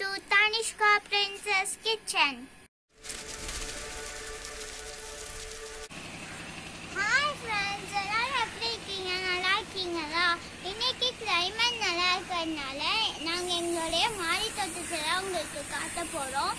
to Tanishka Princess Kitchen. Hi friends எல்லாரும் எப்படி இருக்கீங்க நல்லா இருக்கீங்களா இன்னைக்கு climate நல்லா இருக்கிறதுனால நாங்கள் எங்களுடைய மாடி தோட்டத்தில் உங்களுக்கு காட்ட போகிறோம்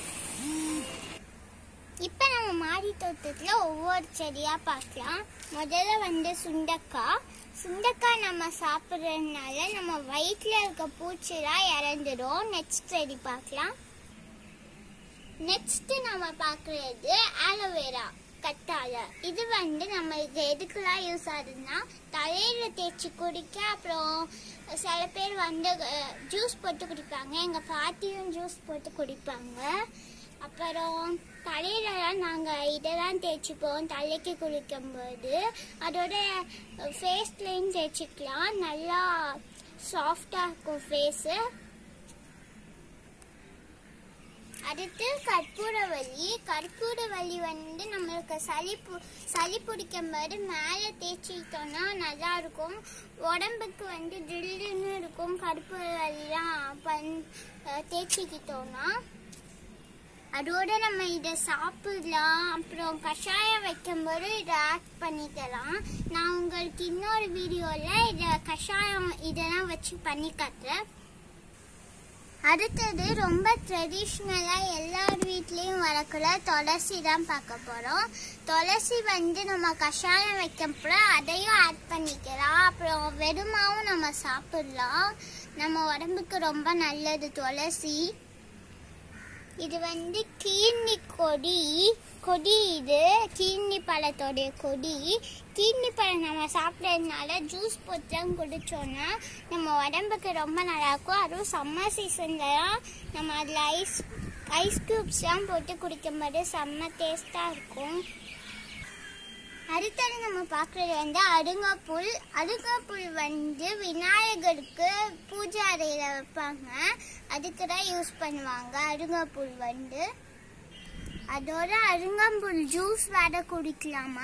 இப்போ நம்ம மாடி தோட்டத்தில் ஒவ்வொரு செடியாக பார்க்கலாம் முதல்ல வந்து சுண்டக்காய் சுண்டக்காய் நம்ம சாப்பிட்றதுனால நம்ம வயிற்றில் இருக்க பூச்சிலாம் இறந்துடும் நெக்ஸ்ட் செடி பார்க்கலாம் நெக்ஸ்ட் நம்ம பார்க்குறது ஆலோவேரா கத்தாழை இது வந்து நம்ம இது எதுக்கெல்லாம் யூஸ் ஆகுதுன்னா தலையில தேய்ச்சி குடிக்க அப்புறம் சில பேர் வந்து ஜூஸ் போட்டு குடிப்பாங்க எங்கள் பாட்டியும் ஜூஸ் போட்டு குடிப்பாங்க அப்புறம் தலையிலலாம் நாங்கள் இதெல்லாம் தேய்ச்சிப்போம் தலைக்கு குளிக்கும்போது அதோட ஃபேஸ்லேயும் தேய்ச்சிக்கலாம் நல்லா சாஃப்டாக இருக்கும் ஃபேஸு அடுத்து கற்பூரவல்லி கற்பூரவல்லி வந்து நம்மளுக்கு சளி பு சளி பிடிக்கும் போது மேலே தேய்ச்சிக்கிட்டோம்னா நல்லா இருக்கும் உடம்புக்கு வந்து ஜில்லுன்னு இருக்கும் கற்பூரவல்லிலாம் பண் தேய்ச்சிக்கிட்டோம்னா அதோட நம்ம இதை சாப்பிடலாம் அப்புறம் கஷாயம் வைக்கும்போது இதை ஆட் பண்ணிக்கலாம் நான் உங்களுக்கு இன்னொரு வீடியோவில் இதை கஷாயம் இதெல்லாம் வச்சு பண்ணி காட்டுறேன் அடுத்தது ரொம்ப ட்ரெடிஷ்னலாக எல்லார் வீட்லேயும் வரக்குள்ள துளசி தான் பார்க்க போகிறோம் துளசி வந்து நம்ம கஷாயம் வைக்கப்போ அதையும் ஆட் பண்ணிக்கலாம் அப்புறம் வெறுமாவும் நம்ம சாப்பிடலாம் நம்ம உடம்புக்கு ரொம்ப நல்லது துளசி இது வந்து கீர்னி கொடி கொடி இது கீர்னி பழத்தோடைய கொடி கீர்னி பழம் நம்ம சாப்பிட்றதுனால ஜூஸ் போட்டுலாம் குடிச்சோன்னா நம்ம உடம்புக்கு ரொம்ப நல்லாயிருக்கும் அதுவும் சம்மர் சீசன்லலாம் நம்ம அதில் ஐஸ் ஐஸ் க்யூப்ஸ்லாம் போட்டு குடிக்கும்போது செம்ம டேஸ்ட்டாக இருக்கும் அடுத்தது நம்ம பார்க்குறது வந்து அருங்கப்புல் அருங்கப்புல் வந்து விநாயகருக்கு பூஜை அறையில் வைப்பாங்க அதுக்கு தான் யூஸ் பண்ணுவாங்க அருங்கப்புல் வந்து அதோட அருங்கம்புல் ஜூஸ் வேற குடிக்கலாமா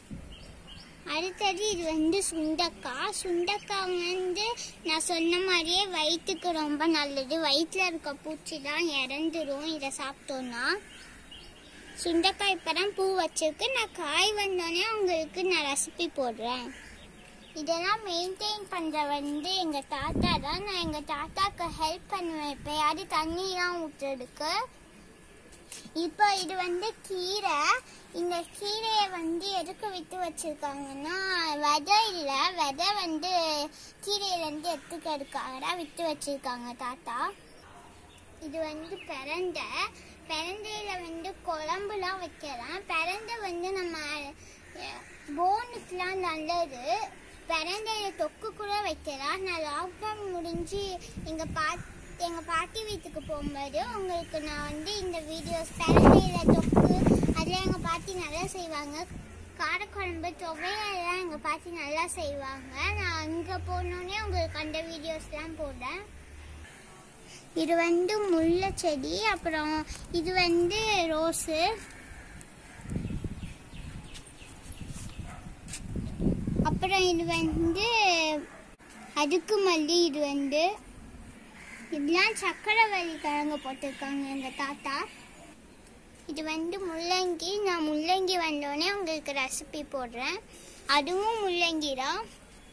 அடுத்தது இது வந்து சுண்டக்காய் சுண்டக்காய் வந்து நான் சொன்ன மாதிரியே வயிற்றுக்கு ரொம்ப நல்லது வயிற்றில் இருக்க பூச்சி தான் இறந்துரும் இதை சாப்பிட்டோன்னா சுண்டைக்காய் இப்போ தான் பூ வச்சிருக்கு நான் காய் வந்தோடனே உங்களுக்கு நான் ரெசிபி போடுறேன் இதெல்லாம் மெயின்டைன் பண்ணுற வந்து எங்கள் தாத்தா தான் நான் எங்கள் தாத்தாக்கு ஹெல்ப் பண்ணுவேன் எப்போயாவது தண்ணிலாம் ஊற்றுறதுக்கு இப்போ இது வந்து கீரை இந்த கீரையை வந்து எதுக்கு விட்டு வச்சிருக்காங்கன்னா விதை இல்லை விதை வந்து கீரையிலேருந்து எடுத்துக்கிறதுக்காக தான் விட்டு வச்சிருக்காங்க தாத்தா இது வந்து பெரண்டை பெரண்டையில வந்து குழம்புலாம் வைக்கலாம் பெரண்டை வந்து நம்ம போனுக்குலாம் நல்லது பெரண்டையில தொக்கு கூட வைக்கலாம் நான் லாக்டவுன் முடிஞ்சு எங்கள் பாட் எங்கள் பாட்டி வீட்டுக்கு போகும்போது உங்களுக்கு நான் வந்து இந்த வீடியோஸ் பெரண்டையில தொக்கு அதில் எங்கள் பாட்டி நல்லா செய்வாங்க காரக்குழம்பு துவையெல்லாம் எங்கள் பாட்டி நல்லா செய்வாங்க நான் அங்கே போனோடனே உங்களுக்கு அந்த வீடியோஸ்லாம் போடுறேன் இது வந்து முல்லை செடி அப்புறம் இது வந்து ரோஸு அப்புறம் இது வந்து அடுக்கு மல்லி இது வந்து இதெல்லாம் சக்கரவள்ளி கிழங்கு போட்டிருக்காங்க எங்கள் தாத்தா இது வந்து முள்ளங்கி நான் முள்ளங்கி வந்தோடனே உங்களுக்கு ரெசிபி போடுறேன் அதுவும் முள்ளங்கி தான்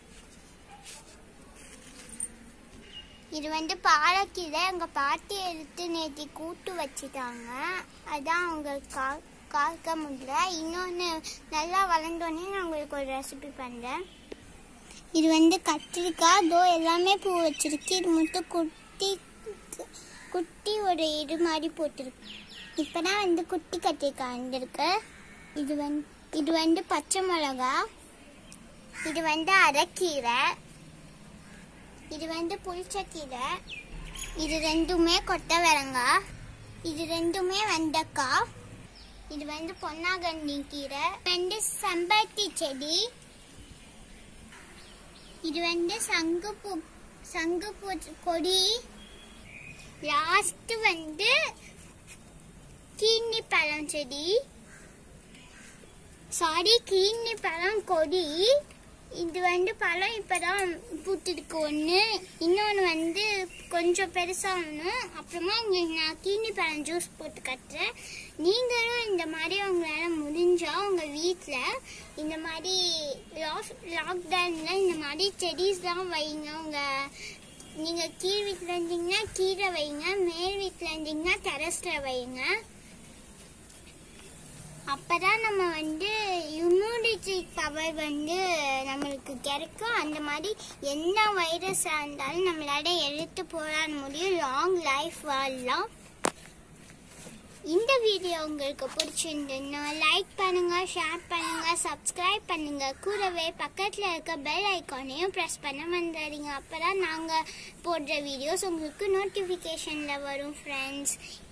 இது வந்து பாலக்கீரை எங்கள் பாட்டி எடுத்து நேற்று கூட்டு வச்சுட்டாங்க அதான் அவங்களுக்கு கா காக்க முடியல இன்னொன்று நல்லா வளர்ந்தோடனே நான் உங்களுக்கு ஒரு ரெசிபி பண்ணுறேன் இது வந்து கத்திரிக்காய் தோ எல்லாமே பூ வச்சிருக்கு இது மட்டும் குட்டி குட்டி ஒரு இது மாதிரி போட்டிருக்கு இப்போ தான் வந்து குட்டி கத்திரிக்காய் வந்திருக்கு இது வந்து இது வந்து பச்சை மிளகா இது வந்து அரைக்கீரை இது வந்து புளிச்சக்கீரை இது ரெண்டுமே கொத்தவரங்காய் இது ரெண்டுமே வெண்டைக்காய் இது வந்து பொன்னாங்கண்ணி கீரை ரெண்டு செம்பருத்தி செடி இது வந்து சங்குப்பூ சங்குப்பூ கொடி லாஸ்ட் வந்து கீன்னி பழம் செடி சாரி கீன்னி பழம் கொடி இது வந்து பழம் இப்பதான் பூத்திருக்கு ஒன்று இன்னொன்று வந்து கொஞ்சம் பெருசாகணும் அப்புறமா உங்களுக்கு நான் கீனி பழம் ஜூஸ் போட்டு கட்டுறேன் நீங்களும் இந்த மாதிரி உங்களால் முடிஞ்சா உங்கள் வீட்டில் இந்த மாதிரி லாக் லாக்டவுனில் இந்த மாதிரி செடிஸ்லாம் வைங்க உங்கள் நீங்கள் கீழ் வீட்டில் இருந்தீங்கன்னா கீழே வைங்க மேல் வீட்டில் இருந்தீங்கன்னா டெரஸில் வைங்க அப்பதான் நம்ம வந்து இம்யூனிட்டி பவர் வந்து நம்மளுக்கு கிடைக்கும் அந்த மாதிரி என்ன வைரஸாக இருந்தாலும் நம்மளால எடுத்து போராட முடியும் லாங் லைஃப் வாழலாம் இந்த வீடியோ உங்களுக்கு பிடிச்சிருந்துன்னா லைக் பண்ணுங்க ஷேர் பண்ணுங்க சப்ஸ்கிரைப் பண்ணுங்க கூடவே பக்கத்தில் இருக்க பெல் ஐக்கானையும் ப்ரெஸ் பண்ண வந்துடுறீங்க அப்போ தான் நாங்கள் போடுற வீடியோஸ் உங்களுக்கு நோட்டிஃபிகேஷனில் வரும் ஃப்ரெண்ட்ஸ்